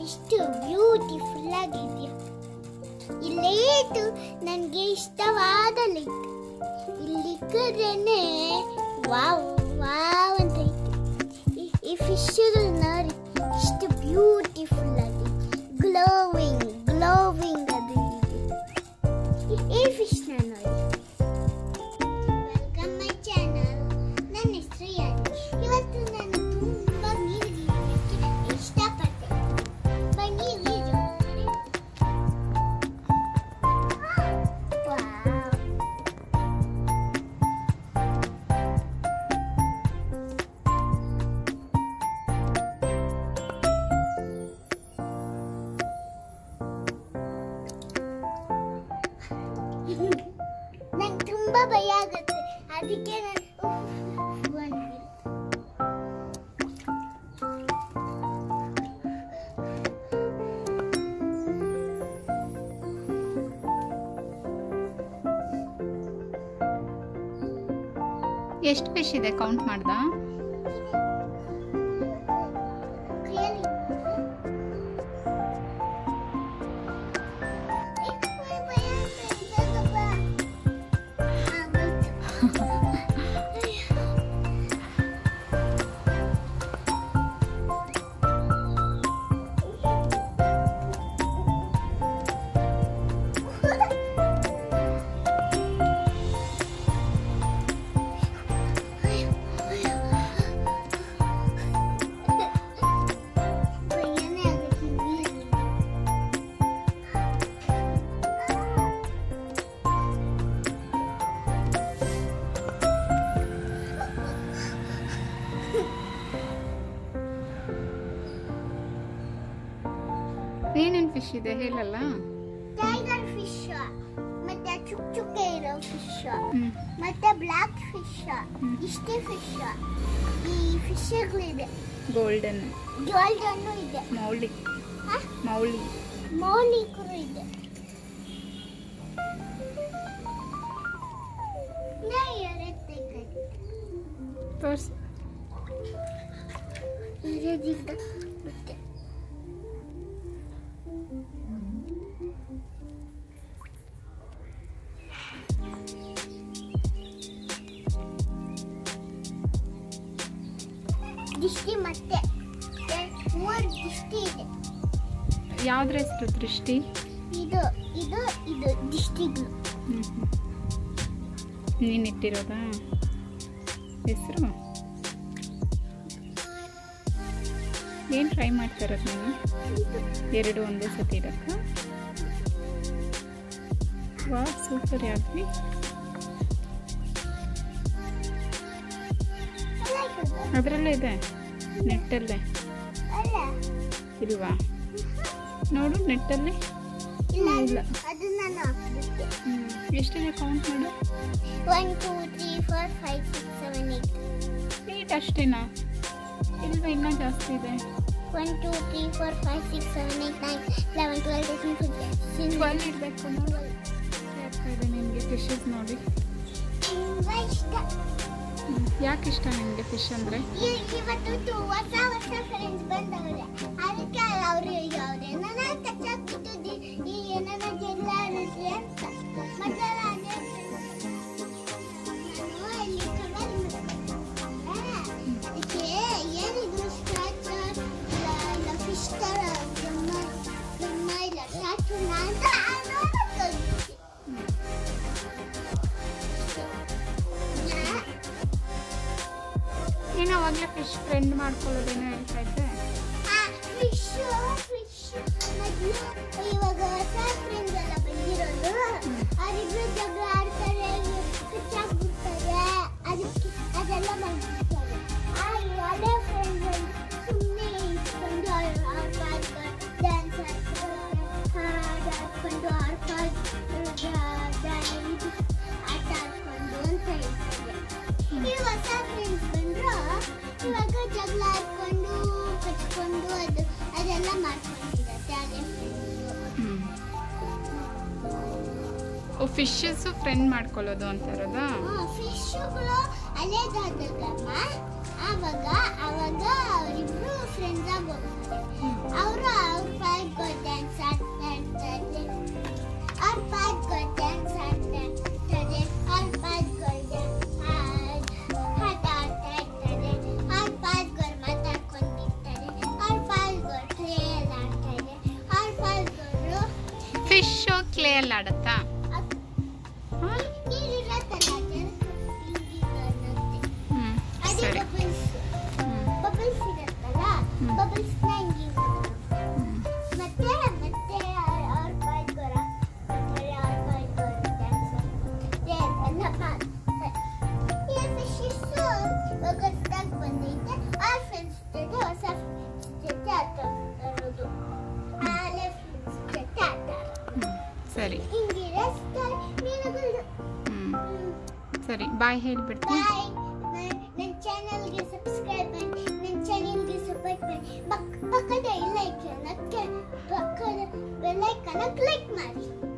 ಎಷ್ಟು ಬ್ಯೂಟಿಫುಲ್ ಆಗಿದೆಯಾ ಈ ಲೇಟು ನನಗೆ ಇಷ್ಟವಾದ ಲೇಟ್ ಇಲ್ಲಿಕ್ಕರೇನೆ ವಾವ್ ವಾವ್ ಅಂತ ಐತೆ ಈ- ಈ ಫಿಶ್ಗಳು ನೋಡಿ ಎಷ್ಟು ಬ್ಯೂಟಿಫುಲ್ ಆಗಿ ಗ್ಲೋವಿಂಗ್ ಗ್ಲೋವಿಂಗ್ ಅದು ಇದೆ ಈ- ಈ ಫಿಶ್ನ ನೋಡಿ ವೆಲ್ಕಮ್ ಮೈ ಚಾನಲ್ ನನ್ನ ಹೆಸರು ಯಾನಿ ಇವತ್ತು ನಾನು ತುಂಬ ನೀರಿಗೆ ಇಷ್ಟಪಟ್ಟೆ ಬನ್ನಿ ನೀರು ವಾವ್ ನಂಗೆ ತುಂಬಾ ಭಯ ಆಗುತ್ತೆ ಅದಕ್ಕೆ ನಾನು ಉಫ್ ಉಫ್ ಅಂದ್ಬಿಡ್ತೆ. ಎಷ್ಟು ಫಿಶ್ ಇದೆ ಕೌಂಟ್ ಮಾಡ್ದಾ Really? ಏ, ಭಯ ಭಯ ಆಗ್ತಾ ಇದೆ, ಸ್ವಲ್ಪ. ಆ, ಭಯನೇ ಆಗುತ್ತೆ ನೀರಲ್ಲಿ. ಏನೇನು ಫಿಶ್ ಇದೆ ಹೇಳಲ್ಲ ಟೈಗರ್ ಫಿಶ್ ಮತ್ತೆ ಚುಕ್ ಚುಕ್ಕೆ ಇರೋ ಫಿಶ್ ಹ್ಮ್ ಮತ್ತೆ ಬ್ಲಾಕ್ ಫಿಶ್ ಹ್ಮ್. ಇಷ್ಟೇ ಫಿಶ್ ಈ ಫಿಶ್ಗಳಿದೆ ಗೋಲ್ಡನ್ ಗೋಲ್ಡನ್ನು ಇದೆ ಮೌಳಿ ಹ? ಮೌಳಿ ಮೌಲಿಕರು ಇದೆ ನಾ ಎರೆತ್ತೆ ಕೈ. ತೋರ್ಸು ಎರೆದಿದ್ದ ಮತ್ತೆ ದಿಷ್ಟಿ ಮತ್ತೆ ಎರ್ಡ್- ಮೂರು ದಿಷ್ಟಿ ಇದೆ ಯಾವ್ದ್ರ ಹೆಸರು ದೃಷ್ಟಿ ಇದು ಇದು ಇದು ದಿಷ್ಟಿಗಳು ಹ್ಮ್ ನೀನು ಇಟ್ಟಿರೋದಾ ಹೆಸರು ಏನು ಟ್ರೈ ಮಾಡ್ತಾ ಇರೋದು ನೀನು ಎರಡು ಒಂದೇ ಸತಿ ಇಡಕ್ಕ ವಾ ಸೂಪರ್ ಯಾವ್ದು ಅದರಲ್ಲೇ ಇದೆ ನೆಟ್ಟಲ್ಲೇ ಅಲ್ಲ ಇಲ್ವಾ ನೋಡು ನೆಟ್ಟಲ್ಲಿ ಇಲ್ಲ ಇಲ್ಲ. ಅದು ನಾನು ಹಾಕ್ಬಿಟ್ಟೆ ಹ್ಮ್. ಎಷ್ಟಿದೆ ಕೌಂಟ್ ಮಾಡು one two three four five six seven eight eight ಅಷ್ಟೇನಾ ಇಲ್ವಾ ಇನ್ನೂ ಜಾಸ್ತಿ ಇದೆ one two three four five six seven eight nine eleven twelve thirteen fifteen twelve ಇಡಬೇಕು ನೋಡು ಯಾಕೆ ಇದೆ ನಿನಗೆ ಫಿಶಸ್ ನೋಡಿ ತುಂಬ ಇಷ್ಟ ಯಾಕೆ ಇಷ್ಟ ನಿನಗೆ ಫಿಶ್ ಅಂದರೆ ಇ- ಇವತ್ತು ತು- ಹೊಸ ಹೊಸ ಫ್ರೆಂಡ್ಸ್ ಬಂದವ್ರೆ ಅದಕ್ಕೆ ಅವರು ಅವ್ರೆ ನನ್ನ ಕಚ್ಚಾಕ್ಬಿಟ್ಟು ಈ ಏನನ್ನ ಜಗಳ ಆಡಿದ್ರೆ ಅಂತ ಮತ್ತೆ ಅದೇ ನಾನು ಅಲ್ಲಿ cover ಮಾಡ್ಕೊಂಡೆ. ಅದಕ್ಕೆ ಏನಿದ್ರು ಸ್ಕ್ರಾಚ್ ಇಲ್ಲ ಫಿಶ್ ತರ ಗಮ್ಮ ಗಮ್ಮ ಇಲ್ಲ ಸ್ಕ್ರಾಚ್ ಅಂತ ನೋಡಕ್ಕೆ ನೀನು ಅವಾಗಲೇ ಫಿಶ್ ಫ್ರೆಂಡ್ ಮಾಡ್ಕೊಳ್ಳೋದೇನೋ ಹೇಳ್ತಾ ಇದ್ದೆ ಫಿಶ್ ಫಿಶ್ ಮೊದಲು ಇವಾಗ ಹೊಸ ಫ್ರೆಂಡ್ಸ್ ಎಲ್ಲ ಬಂದಿರೋದು ಅವರಿಬ್ರು ಜಗಳ ಆಡ್ತಾರೆ ಕಚ್ಚಾಕ್ಬಿಡ್ತಾರೆ ಅದಕ್ಕೆ ಅದೆಲ್ಲ ಮಾಡ್ಬಿಡ್ತಾರೆ ಆ ಹಳೆ ಫ್ರೆಂಡ್ಸ್ ಸುಮ್ಮನೆ ಇಟ್ಕೊಂಡು ಆಡ್ಕೊಂಡು ಡ್ಯಾನ್ಸ್ ಆಡ್ಕೊಂಡು ಹಾಡು ಆಡ್ಕೊಂಡು ಆಡ್ಕೊಂಡು ಆಟ ಆಡ್ಕೊಂಡು ಅಂತ ಹೇಳ್ತಾರೆ ಈ ಹೊಸ ಫ್ರೆಂಡ್ಸ್ ಬಂದ್ರು ಇವಾಗ ಜಗಳ ಆಡ್ಕೊಂಡು ಕಚ್ಕೊಂಡು ಅದು ಅದೆಲ್ಲ ಮಾಡ್ಕೊಂಡಿರತ್ತೆ ಅದೇ ಓ ಫಿಶಸ್ಸು ಫ್ರೆಂಡ್ ಮಾಡ್ಕೊಳ್ಳೋದು ಅಂತ ಇರೋದಾ ಫಿಶ್ಗಳು ಅಲೆದಾದಗಮ್ಮ ಆವಾಗ ಅವಾಗ ಅವರಿಬ್ರು ಫ್ರೆಂಡ್ಸ್ ಆಗಿ ಹೋಗ್ತಾರೆ ಅವರು ಅವ್ರ ಪಾರ್ಕ್ ಡ್ಯಾನ್ಸ್ ಆಡ್ತಾ ಇರ್ತಾರೆ ಅವ್ರ ಪಾರ್ಕ್ ಡ್ಯಾನ್ಸ್ ಆಡ್ತಾ ಇರ್ತಾರೆ ಅವ್ರ ಪಾರ್ಕ್ ಆಟ ಆಡ್ತಾ ಇರ್ತಾರೆ ಅವ್ರ ಪಾರ್ಕ್ ಮಾತಾಡ್ಕೊಂಡಿರ್ತಾರೆ ಅವ್ರ ಪಾರ್ಕ್ ಕ್ಲೇ ಎಲ್ಲ ಆಡ್ತಾರೆ ಅವ್ರ ಪಾರ್ಕ್ ಫಿಶ್ ಕ್ಲೇ ಅಲ್ಲಿ ಆಡತ್ತಾ ಹಾಂ ನೀರಿರತ್ತಲ್ಲ ಹ್ಞೂ ಅದೇ ಸರಿ ಬಬಲ್ಸ್ ಹ್ಞೂ ಬಬಲ್ಸ್ ಇರುತ್ತಲ್ಲ ಹ್ಮ್. ಬಬಲ್ಸ್ ನ ಹಿಂಗೆ ಹ್ಞೂ ಮತ್ತೆ ಮತ್ತೆ ಅವ್ರ ಪಾಯ್ಕೊರ ಮತ್ತೆ ಅವ್ರ ಪಾಯ್ಕೊರ ಡ್ಯಾನ್ಸ್ ಎಲ್ಲ ಮಾಡ್ತಾರೆ ಈ ಫಿಶಸ್ ಹೊಸದಾಗಿ ಬಂದೈತೆ ಆ ಫ್ರೆಂಡ್ಸ್ ಜೊತೆ ಹೊಸ friends ಜೊತೆ ಆಟ ಆಡೋದು ಹಳೆ ಫ್ರೆಂಡ್ಸ್ ಜೊತೆ ಆಟ ಆಡೋದು ಹ್ಞೂ ಸರಿ ಹಿಂಗಿರೋ ಸ್ಟೈಲ್ ಮೀನುಗಳು ಹ್ಞೂ ಸರಿ ಬಾಯ್ ಹೇಳ್ಬಿಡ್ತೀನಿ ಬಾಯ್ ನನ್ನ ಚಾನಲ್ಗೆ ಸಬ್ಸ್ಕ್ರೈಬ್ ಮಾಡಿ ನನ್ನ ಚಾನಲ್ಗೆ ಸಪೋರ್ಟ್ ಮಾಡಿ ಪಕ್ಕ ಪಕ್ಕದ ಲೈಕ್ ಪಕ್ಕದ ಬೆಲ್ಲೈಕನ್ನ ಕ್ಲಿಕ್ ಮಾಡಿ